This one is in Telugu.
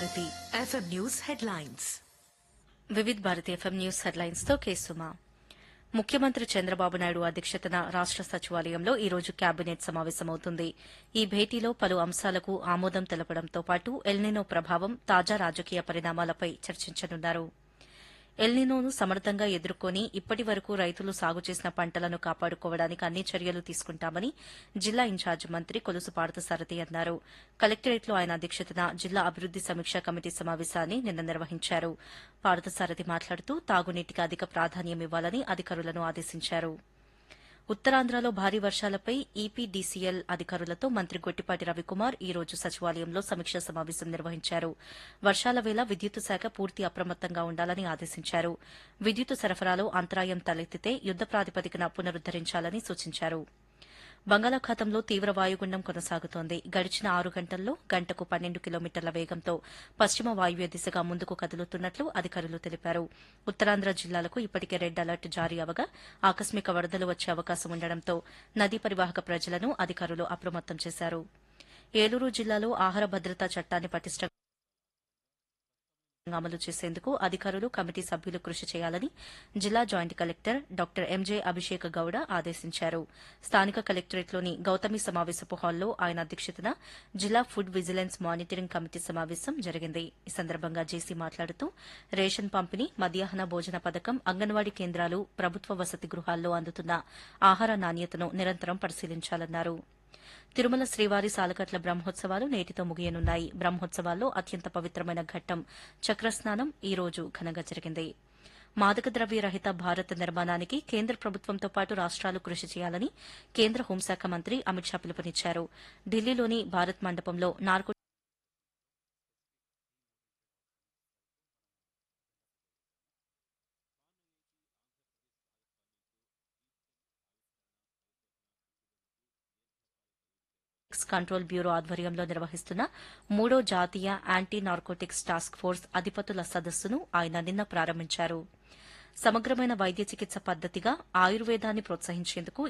Bharati FM news headlines Vividh Bharati FM news headlines తో కేసుమా ముఖ్యమంత్రి చంద్రబాబు నాయుడు అధ్యక్షతన రాష్ట సచివాలయంలో ఈ రోజు కేబినెట్ సమావేశమవుతుంది ఈ భేటీలో పలు అంశాలకు ఆమోదం తెలపడంతో పాటు ఎల్నినో ప్రభావం తాజా రాజకీయ పరిణామాలపై చర్చించనున్నారు ఎల్నినోను సమర్థంగా ఎదుర్కొని ఇప్పటి వరకు రైతులు సాగు చేసిన పంటలను కాపాడుకోవడానికి అన్ని చర్యలు తీసుకుంటామని జిల్లా ఇన్ఛార్జ్ మంత్రి కొలుసు పార్థసారథి అన్నారు కలెక్టరేట్లో ఆయన అధ్యక్షతన జిల్లా అభివృద్ది సమీక్షా కమిటీ సమావేశాన్ని నిన్న నిర్వహించారు పార్థసారథి మాట్లాడుతూ తాగునీటికి అధిక ప్రాధాన్యం ఇవ్వాలని అధికారులను ఆదేశించారు ఉత్తరాంధ్రలో భారీ వర్షాలపై ఈపీడీసీఎల్ అధికారులతో మంత్రి గొట్టిపాటి రవికుమార్ ఈ రోజు సచివాలయంలో సమీక్షా సమావేశం నిర్వహించారు వర్షాల వేళ విద్యుత్ శాఖ పూర్తి అప్రమత్తంగా ఉండాలని ఆదేశించారు విద్యుత్ సరఫరాలో అంతరాయం తలెత్తితే యుద్ద ప్రాతిపదికన పునరుద్దరించాలని సూచించారు బంగాళాఖాతంలో తీవ్ర వాయుగుండం కొనసాగుతోంది గడిచిన ఆరు గంటల్లో గంటకు పన్నెండు కిలోమీటర్ల వేగంతో పశ్చిమ వాయువ్య దిశగా ముందుకు కదులుతున్నట్లు అధికారులు తెలిపారు ఉత్తరాంధ్ర జిల్లాలకు ఇప్పటికే రెడ్ అలర్ట్ జారీ అవగా ఆకస్మిక వరదలు వచ్చే అవకాశం ఉండడంతో నదీ పరివాహక ప్రజలను అధికారులు అప్రమత్తం చేశారు ఏలూరు జిల్లాలో ఆహార భద్రతా చట్టాన్ని పటిష్టంగా అమలు చేసేందుకు అధికారులు కమిటీ సభ్యులు కృషి చేయాలని జిల్లా joint collector doctor MJ Abhishek Gowda ఆదేశించారు స్థానిక కలెక్టరేట్లోని గౌతమి సమావేశపు హాల్లో ఆయన అధ్యక్షతన జిల్లా ఫుడ్ విజిలెన్స్ మానిటరింగ్ కమిటీ సమావేశం జరిగింది ఈ సందర్భంగా జేసీ మాట్లాడుతూ రేషన్ పంపిణీ మధ్యాహ్న భోజన పథకం అంగన్వాడీ కేంద్రాలు ప్రభుత్వ వసతి గృహాల్లో అందుతున్న ఆహార నాణ్యతను నిరంతరం పరిశీలించాలన్నారు తిరుమల శ్రీవారి సాలకట్ల బ్రహ్మోత్సవాలు నేటితో ముగియనున్నాయి బ్రహ్మోత్సవాల్లో అత్యంత పవిత్రమైన ఘట్టం చక్రస్నానం ఈ రోజు ఘనంగా జరిగింది మాదక ద్రవ్య రహిత భారత్ నిర్మాణానికి కేంద్ర ప్రభుత్వంతో పాటు రాష్ట్రాలు కృషి చేయాలని కేంద్ర హోంశాఖ మంత్రి అమిత్ షా పిలుపునిచ్చారు ఢిల్లీలోని భారత్ మండపంలో నార్కో డ్రగ్స్ కంట్రోల్ బ్యూరో ఆధ్వర్యంలో నిర్వహిస్తున్న మూడో జాతీయ యాంటీ నార్కోటిక్స్ టాస్క్ ఫోర్స్ అధిపతుల సదస్సును ఆయన నిన్న ప్రారంభించారు సమగ్రమైన వైద్య చికిత్స పద్దతిగా ఆయుర్వేదాన్ని ప్రోత్సహించేందుకు